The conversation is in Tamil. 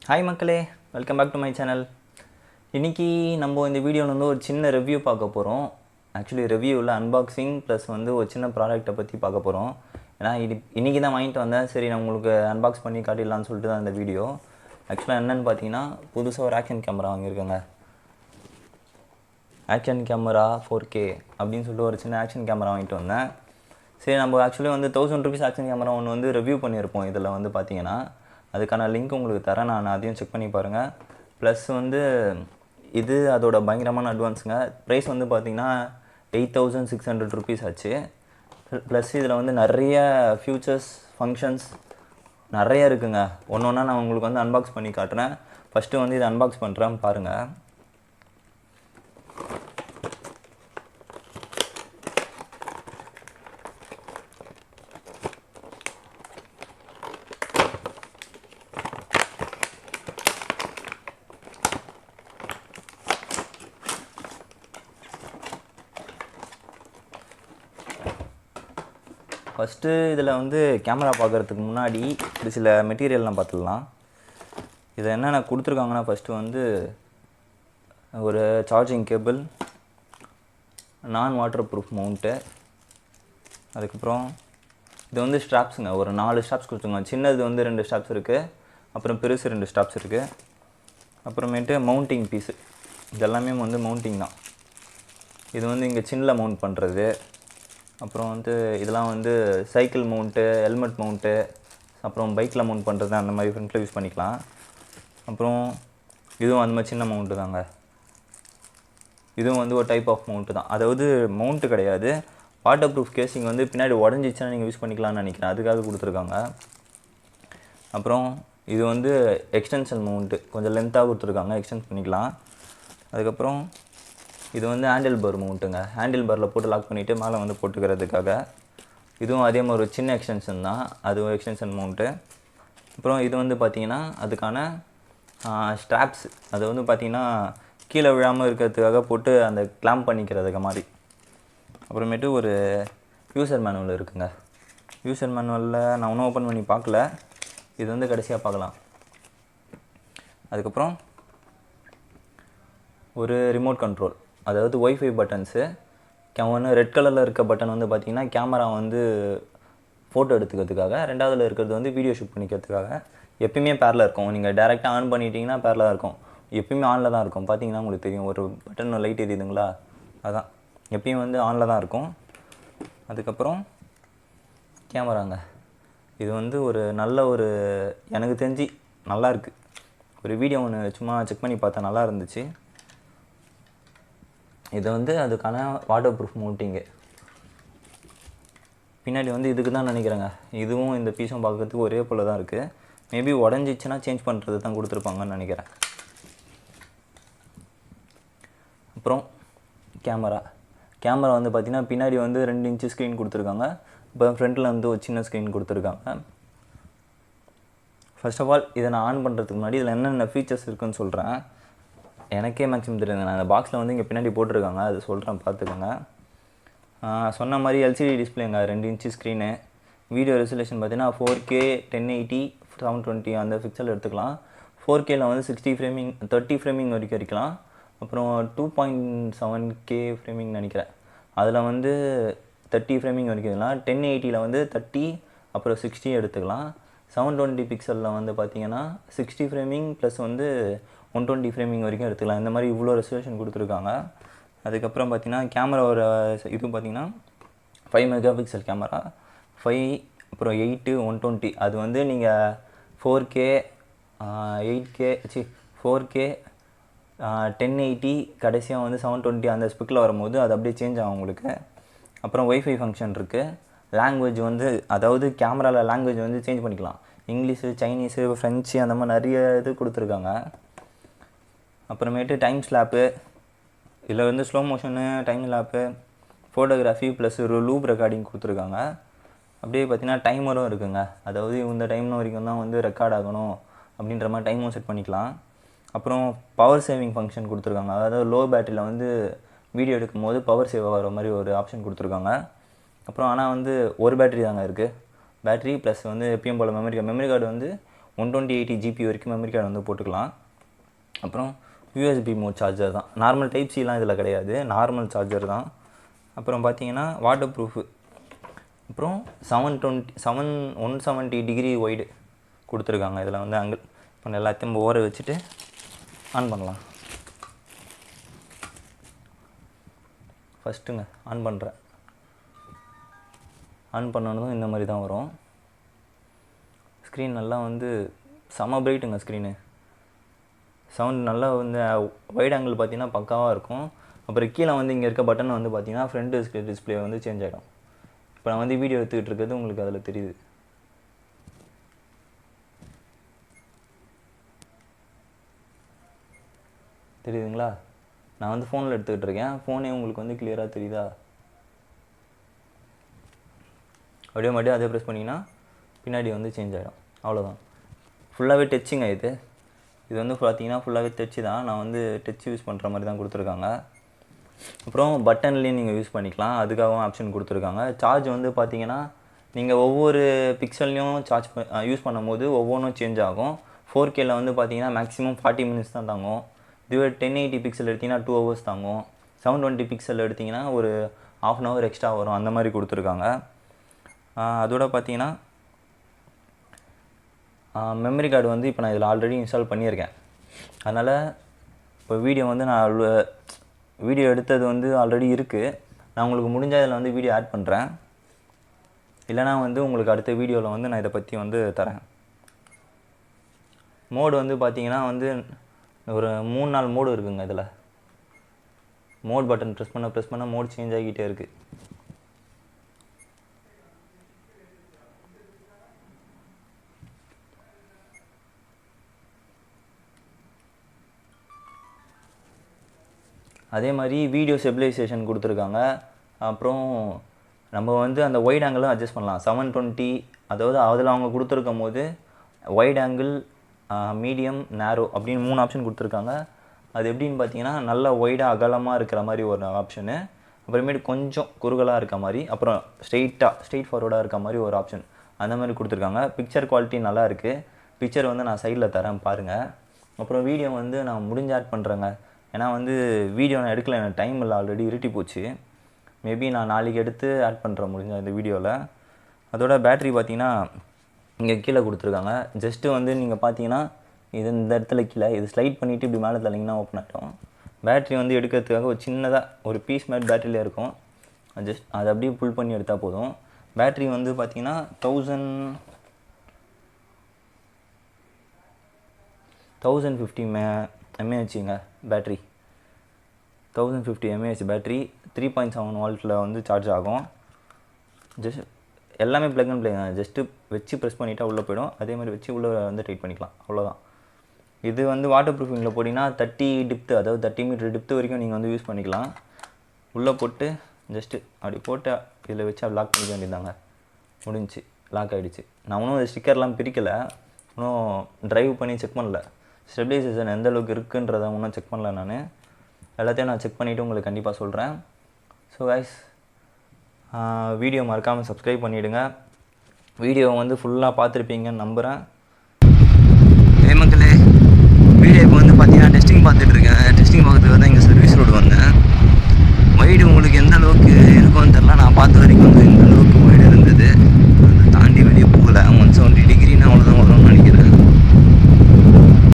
ஹாய் மக்களே welcome back to my channel இன்றைக்கி நம்ம இந்த வீடியோவில் வந்து ஒரு சின்ன ரிவ்யூ பார்க்க போகிறோம் ஆக்சுவலி ரிவ்யூவில் அன்பாக்சிங் ப்ளஸ் வந்து ஒரு சின்ன ப்ராடக்ட்டை பற்றி பார்க்க போகிறோம் ஏன்னா இது இன்றைக்கி தான் வாங்கிட்டு வந்தேன் சரி நான் உங்களுக்கு அன்பாக்ஸ் பண்ணி காட்டிடலான்னு சொல்லிட்டு தான் இந்த வீடியோ ஆக்சுவலாக என்னென்னு பார்த்தீங்கன்னா புதுசாக ஒரு ஆக்ஷன் கேமரா வாங்கியிருக்கேங்க ஆக்ஷன் கேமரா ஃபோர் கே அப்படின்னு சொல்லிட்டு ஒரு சின்ன ஆக்ஷன் கேமரா வாங்கிட்டு வந்தேன் சரி நம்ம ஆக்சுவலி வந்து தௌசண்ட் ருபீஸ் ஆக்ஷன் கேமரா ஒன்று வந்து ரிவ்யூ பண்ணியிருப்போம் இதில் வந்து பார்த்தீங்கன்னா அதுக்கான லிங்க் உங்களுக்கு தரேன் நான் அதையும் செக் பண்ணி பாருங்கள் ப்ளஸ் வந்து இது அதோட பயங்கரமான அட்வான்ஸுங்க ப்ரைஸ் வந்து பார்த்தீங்கன்னா eight thousand six hundred rupees ஆச்சு ப்ளஸ் இதில் வந்து நிறைய ஃபியூச்சர்ஸ் ஃபங்க்ஷன்ஸ் நிறைய இருக்குங்க ஒன்று ஒன்றா நான் உங்களுக்கு வந்து அன்பாக்ஸ் பண்ணி காட்டுறேன் ஃபஸ்ட்டு வந்து இதை அன்பாக்ஸ் பண்ணுறேன் பாருங்கள் ஃபஸ்ட்டு இதில் வந்து கேமரா பார்க்குறதுக்கு முன்னாடி ஒரு சில மெட்டீரியல்லாம் பார்த்துடலாம் இதை என்னென்ன கொடுத்துருக்காங்கன்னா ஃபஸ்ட்டு வந்து ஒரு சார்ஜிங் கேபிள் நான் வாட்டர் ப்ரூஃப் மவுண்ட்டு அதுக்கப்புறம் இது வந்து ஸ்ட்ராப்ஸுங்க ஒரு நாலு ஸ்ட்ராப்ஸ் கொடுத்துருங்க சின்னது வந்து ரெண்டு ஸ்ட்ராப்ஸ் இருக்குது அப்புறம் பெருசு ரெண்டு ஸ்ட்ராப்ஸ் இருக்குது அப்புறமேட்டு மவுண்டிங் பீஸு இதெல்லாமே வந்து மவுண்டிங் தான் இது வந்து இங்கே சின்னில் மவுண்ட் பண்ணுறது அப்புறம் வந்து இதெல்லாம் வந்து சைக்கிள் மவுண்ட்டு ஹெல்மெட் மவுண்ட்டு அப்புறம் பைக்கில் மவுண்ட் பண்ணுறது அந்த மாதிரி ஃப்ரண்ட்டில் யூஸ் பண்ணிக்கலாம் அப்புறம் இதுவும் அந்த மாதிரி சின்ன மவுண்ட்டு தாங்க இதுவும் வந்து ஒரு டைப் ஆஃப் மவுண்ட்டு தான் அதாவது மவுண்ட்டு கிடையாது வாட்டர் ப்ரூஃப் கேசிங் வந்து பின்னாடி உடஞ்சிச்சுன்னா நீங்கள் யூஸ் பண்ணிக்கலாம்னு நினைக்கிறேன் அதுக்காக கொடுத்துருக்காங்க அப்புறம் இது வந்து எக்ஸ்டென்ஷன் மவுண்ட்டு கொஞ்சம் லென்த்தாக கொடுத்துருக்காங்க எக்ஸ்டென்ஸ் பண்ணிக்கலாம் அதுக்கப்புறம் இது வந்து ஹேண்டில் பார் மவுண்ட்டுங்க ஹேண்டில் பாரில் போட்டு லாக் பண்ணிவிட்டு மேலே வந்து போட்டுக்கிறதுக்காக இதுவும் அதே மாதிரி ஒரு சின்ன எக்ஸ்டென்ஷன் தான் அது ஒரு எக்ஸ்டென்ஷன் மவுண்ட்டு அப்புறம் இது வந்து பார்த்திங்கன்னா அதுக்கான ஸ்ட்ராப்ஸ் அது வந்து பார்த்திங்கன்னா கீழே விழாமல் இருக்கிறதுக்காக போட்டு அந்த கிளாம்ப் பண்ணிக்கிறதுக்கு மாதிரி அப்புறமேட்டு ஒரு யூசர் மேனுவல் இருக்குங்க யூசர் மேனுவலில் நான் ஒன்றும் ஓப்பன் பண்ணி பார்க்கல இது வந்து கடைசியாக பார்க்கலாம் அதுக்கப்புறம் ஒரு ரிமோட் கண்ட்ரோல் அதாவது ஒய்ஃபை பட்டன்ஸு ஒன்று ரெட் கலரில் இருக்க பட்டன் வந்து பார்த்திங்கன்னா கேமரா வந்து ஃபோட்டோ எடுத்துக்கிறதுக்காக ரெண்டாவதுல இருக்கிறது வந்து வீடியோ ஷூட் பண்ணிக்கிறதுக்காக எப்பயுமே பேரில் இருக்கும் நீங்கள் டேரெக்டாக ஆன் பண்ணிட்டீங்கன்னா பேரில் தான் இருக்கும் எப்பயுமே ஆனில் தான் இருக்கும் பார்த்தீங்கன்னா உங்களுக்கு தெரியும் ஒரு பட்டன் லைட் எரியுதுங்களா அதான் எப்பயும் வந்து ஆனில் தான் இருக்கும் அதுக்கப்புறம் கேமராங்க இது வந்து ஒரு நல்ல ஒரு எனக்கு தெரிஞ்சு நல்லா இருக்குது ஒரு வீடியோ ஒன்று சும்மா செக் பண்ணி பார்த்தா நல்லா இருந்துச்சு இது வந்து அதுக்கான வாட்டர் ப்ரூஃப் மவுண்டிங்கு பின்னாடி வந்து இதுக்கு தான் நினைக்கிறேங்க இதுவும் இந்த பீஸும் பார்க்கறதுக்கு ஒரே போல் தான் இருக்குது மேபி உடஞ்சிச்சுன்னா சேஞ்ச் பண்ணுறது தான் கொடுத்துருப்பாங்கன்னு நினைக்கிறேன் அப்புறம் கேமரா கேமரா வந்து பார்த்திங்கன்னா பின்னாடி வந்து ரெண்டு இன்ச்சு ஸ்க்ரீன் கொடுத்துருக்காங்க இப்போ ஃப்ரண்ட்டில் வந்து ஒரு சின்ன ஸ்க்ரீன் கொடுத்துருக்காங்க ஃபர்ஸ்ட் ஆஃப் ஆல் இதை நான் ஆன் பண்ணுறதுக்கு முன்னாடி இதில் என்னென்ன ஃபீச்சர்ஸ் இருக்குன்னு சொல்கிறேன் எனக்கே மேக்ஸிமம் தெரியுங்க நான் அந்த பாக்ஸில் வந்து இங்கே பின்னாடி போட்டிருக்காங்க அது சொல்கிறேன் பார்த்துக்கோங்க சொன்ன மாதிரி எல்சிடி டிஸ்பிளேங்க ரெண்டு இன்ச்சு ஸ்க்ரீனு வீடியோ ரெசல்யூஷன் பார்த்தீங்கன்னா four K ten eighty seven twenty அந்த பிக்சல் எடுத்துக்கலாம் ஃபோர் கேல வந்து சிக்ஸ்டி ஃப்ரேமிங் தேர்ட்டி ஃப்ரேமிங் வரைக்கும் இருக்கலாம் அப்புறம் two point seven K framing நினைக்கிறேன் அதில் வந்து தேர்ட்டி ஃப்ரேமிங் வரைக்கும் இருக்கலாம் டென் எயிட்டியில் வந்து தேர்ட்டி அப்புறம் சிக்ஸ்டி எடுத்துக்கலாம் செவன் டுவெண்ட்டி பிக்சலில் வந்து பார்த்தீங்கன்னா சிக்ஸ்டி ஃப்ரேமிங் ப்ளஸ் வந்து ஒன் டுவெண்ட்டி ஃப்ரேமிங் வரைக்கும் எடுத்துக்கலாம் இந்த மாதிரி இவ்வளோ ரெசல்யூஷன் கொடுத்துருக்காங்க அதுக்கப்புறம் பார்த்தீங்கன்னா கேமராவோட இது பார்த்தீங்கன்னா five mega pixel camera five அப்புறம் எயிட்டு ஒன் டுவெண்ட்டி அது வந்து நீங்கள் four K eight K C four K ten eighty கடைசியாக வந்து செவன் டுவெண்ட்டி அந்த ஸ்பெக்கில் வரும்போது அது அப்படியே சேஞ்ச் ஆகும் உங்களுக்கு அப்புறம் ஒய்ஃபை ஃபங்க்ஷன் இருக்குது லாங்குவேஜ் வந்து அதாவது கேமராவில் லாங்குவேஜ் வந்து சேஞ்ச் பண்ணிக்கலாம் இங்கிலீஷு சைனீஸு ஃப்ரெஞ்சு அந்த மாதிரி நிறைய இது கொடுத்துருக்காங்க அப்புறமேட்டு டைம் ஸ்லாப்பு இதில் வந்து slow motion time lapse photography plus ஒரு லூப் ரெக்கார்டிங் கொடுத்துருக்காங்க அப்படியே பார்த்தீங்கன்னா டைமரும் இருக்குங்க அதாவது இந்த டைம் வரைக்கும் தான் வந்து ரெக்கார்ட் ஆகணும் அப்படின்ற மாதிரி டைமும் செட் பண்ணிக்கலாம் அப்புறம் பவர் சேவிங் ஃபங்க்ஷன் கொடுத்துருக்காங்க அதாவது லோ பேட்டரியில் வந்து வீடியோ எடுக்கும்போது பவர் சேவ் ஆகிற மாதிரி ஒரு ஆப்ஷன் கொடுத்துருக்காங்க அப்புறம் ஆனால் வந்து ஒரு பேட்டரி தாங்க இருக்குது பேட்டரி ப்ளஸ் வந்து எப்பயும் போல் மெமரி கார்டு மெமரி கார்டு வந்து ஒன் டுவெண்ட்டி எயிட்டி ஜிபி வரைக்கும் மெமரி கார்டு வந்து போட்டுக்கலாம் அப்புறம் யூஎஸ்பி மோட் சார்ஜர் தான் நார்மல் டைப் சிலாம் இதில் கிடையாது நார்மல் சார்ஜர் தான் அப்புறம் பார்த்தீங்கன்னா வாட்டர் ப்ரூஃபு அப்புறம் seven twenty seven one seventy degree wide கொடுத்துருக்காங்க இதில் வந்து அங்கே இப்போ எல்லாத்தையும் ஓர வச்சுட்டு ஆன் பண்ணலாம் ஃபஸ்ட்டுங்க ஆன் பண்ணுறேன் ஆன் பண்ணனதும் இந்த மாதிரி தான் வரும் ஸ்க்ரீன் நல்லா வந்து செம பிரைட்டுங்க ஸ்க்ரீனு சவுண்ட் நல்லா வந்து வைட் ஆங்கிள் பார்த்தீங்கன்னா பக்காவாக இருக்கும் அப்புறம் கீழே வந்து இங்கே இருக்க பட்டன் வந்து பார்த்தீங்கன்னா ஃப்ரண்ட் டிஸ்பிளே வந்து சேஞ்ச் ஆகிடும் இப்போ நான் வந்து வீடியோ எடுத்துக்கிட்டு இருக்கிறது உங்களுக்கு அதில் தெரியுது தெரியுதுங்களா நான் வந்து ஃபோனில் எடுத்துக்கிட்டு இருக்கேன் ஃபோனே உங்களுக்கு வந்து கிளியராக தெரியுதா அப்படியே மட்டும் அதே ப்ரெஸ் பண்ணிங்கன்னா பின்னாடி வந்து சேஞ்ச் ஆகிடும் அவ்வளோதான் ஃபுல்லாகவே டச்சுங்க இது இது வந்து பார்த்தீங்கன்னா ஃபுல்லாகவே டச்சு தான் நான் வந்து டச் யூஸ் பண்ணுற மாதிரி தான் கொடுத்துருக்காங்க அப்புறம் பட்டன்லேயும் நீங்கள் யூஸ் பண்ணிக்கலாம் அதுக்காகவும் ஆப்ஷன் கொடுத்துருக்காங்க சார்ஜ் வந்து பார்த்தீங்கன்னா நீங்கள் ஒவ்வொரு பிக்சல்லையும் சார்ஜ் யூஸ் பண்ணும்போது ஒவ்வொன்றும் சேஞ்ச் ஆகும் ஃபோர் கேல வந்து பார்த்தீங்கன்னா மேக்ஸிமம் ஃபார்ட்டி மினிட்ஸ் தான் தாங்கும் இதுவே டென் எயிட்டி பிக்சல் எடுத்திங்கன்னா டூ ஹவர்ஸ் தாங்கும் செவன் டுவெண்ட்டி பிக்சல் எடுத்திங்கன்னா ஒரு ஆஃப் அன் ஹவர் எக்ஸ்ட்ரா வரும் அந்த மாதிரி கொடுத்துருக்காங்க ஆஹ் அதோட பார்த்தீங்கன்னா மெமரி கார்டு வந்து இப்போ நான் இதில் ஆல்ரெடி இன்ஸ்டால் பண்ணியிருக்கேன் அதனால் இப்போ வீடியோ வந்து நான் வீடியோ எடுத்தது வந்து ஆல்ரெடி இருக்குது நான் உங்களுக்கு முடிஞ்ச இதில் வந்து வீடியோ ஆட் பண்ணுறேன் இல்லைனா வந்து உங்களுக்கு அடுத்த வீடியோவில் வந்து நான் இதை பற்றி வந்து தரேன் மோடு வந்து பார்த்தீங்கன்னா வந்து ஒரு மூணு நாலு மோடு இருக்குங்க இதில் மோட் பட்டன் ப்ரெஸ் பண்ண ப்ரெஸ் பண்ண மோட் சேஞ்ச் ஆகிக்கிட்டே இருக்குது அதே மாதிரி வீடியோ ஸ்டெபிலைசேஷன் கொடுத்துருக்காங்க அப்புறம் நம்ம வந்து அந்த ஒயிட் ஆங்கிளும் அட்ஜஸ்ட் பண்ணலாம் செவன் டுவெண்ட்டி அதாவது அதில் அவங்க கொடுத்துருக்கும் போது ஒயிட் ஆங்கிள் மீடியம் நேரோ அப்படின்னு மூணு ஆப்ஷன் கொடுத்துருக்காங்க அது எப்படின்னு பார்த்தீங்கன்னா நல்ல ஒய்டாக அகலமாக இருக்கிற மாதிரி ஒரு ஆப்ஷனு அப்புறமேட்டு கொஞ்சம் குறுகலாக இருக்க மாதிரி அப்புறம் ஸ்ட்ரெயிட்டாக ஸ்ட்ரெயிட் ஃபார்வர்டாக இருக்க மாதிரி ஒரு ஆப்ஷன் அந்த மாதிரி கொடுத்துருக்காங்க பிக்சர் குவாலிட்டி நல்லா இருக்குது பிக்சர் வந்து நான் சைடில் தரேன் பாருங்கள் அப்புறம் வீடியோ வந்து நான் முடிஞ்ச ஆட் பண்ணுறேங்க ஏன்னா வந்து வீடியோ நான் எடுக்கல எனக்கு டைம் இல்லை ஆல்ரெடி இருட்டி போச்சு மேபி நான் நாளைக்கு எடுத்து ஆட் பண்ணுறேன் முடிஞ்ச இந்த வீடியோவில் அதோட பேட்ரி பார்த்தீங்கன்னா இங்கே கீழே கொடுத்துருக்காங்க ஜஸ்ட்டு வந்து நீங்கள் பார்த்தீங்கன்னா இது இந்த இடத்துல கீழே இது ஸ்லைட் பண்ணிவிட்டு இப்படி மேலே தள்ளிங்கன்னா ஓப்பன் ஆகிடும் பேட்ரி வந்து எடுக்கிறதுக்காக ஒரு சின்னதாக ஒரு பீஸ் மேட் பேட்டரியில் இருக்கும் ஜஸ்ட் அதை அப்படியே புல் பண்ணி எடுத்தால் போதும் பேட்ரி வந்து பார்த்தீங்கன்னா தௌசண்ட் தௌசண்ட் ஃபிஃப்டி மே எம்ஏஹெச்சுங்க battery thousand fifty mAh battery three point seven வால்ட்டில் வந்து சார்ஜ் ஆகும் ஜஸ்ட் எல்லாமே ப்ளக் அண்ட் ப்ளே தான் ஜஸ்ட்டு வச்சு ப்ரெஸ் பண்ணிட்டா உள்ளே போயிடும் அதே மாதிரி வச்சு உள்ளே வந்து டைட் பண்ணிக்கலாம் அவ்வளோதான் இது வந்து வாட்டர் ப்ரூஃபிங்கில் போட்டிங்கன்னா தேர்ட்டி டிப்த்து அதாவது தேர்ட்டி மீட்டர் டிப்த்து வரைக்கும் நீங்கள் வந்து யூஸ் பண்ணிக்கலாம் உள்ளே போட்டு ஜஸ்ட்டு அப்படி போட்டு இதில் வச்சு லாக் பண்ணிக்க வேண்டியதாங்க முடிஞ்சுச்சு லாக் ஆகிடுச்சு நான் இன்னும் ஸ்டிக்கர்லாம் பிரிக்கலை இன்னும் ட்ரைவ் பண்ணி செக் பண்ணல ஸ்டெபிலைசேஷன் எந்த அளவுக்கு இருக்குன்றதை இன்னும் செக் பண்ணல நான் எல்லாத்தையும் நான் செக் பண்ணிவிட்டு உங்களுக்கு கண்டிப்பாக சொல்கிறேன் ஸோ கைஸ் வீடியோ மறக்காமல் சப்ஸ்கிரைப் பண்ணிவிடுங்க வீடியோ வந்து ஃபுல்லாக பார்த்துருப்பீங்கன்னு நம்புகிறேன்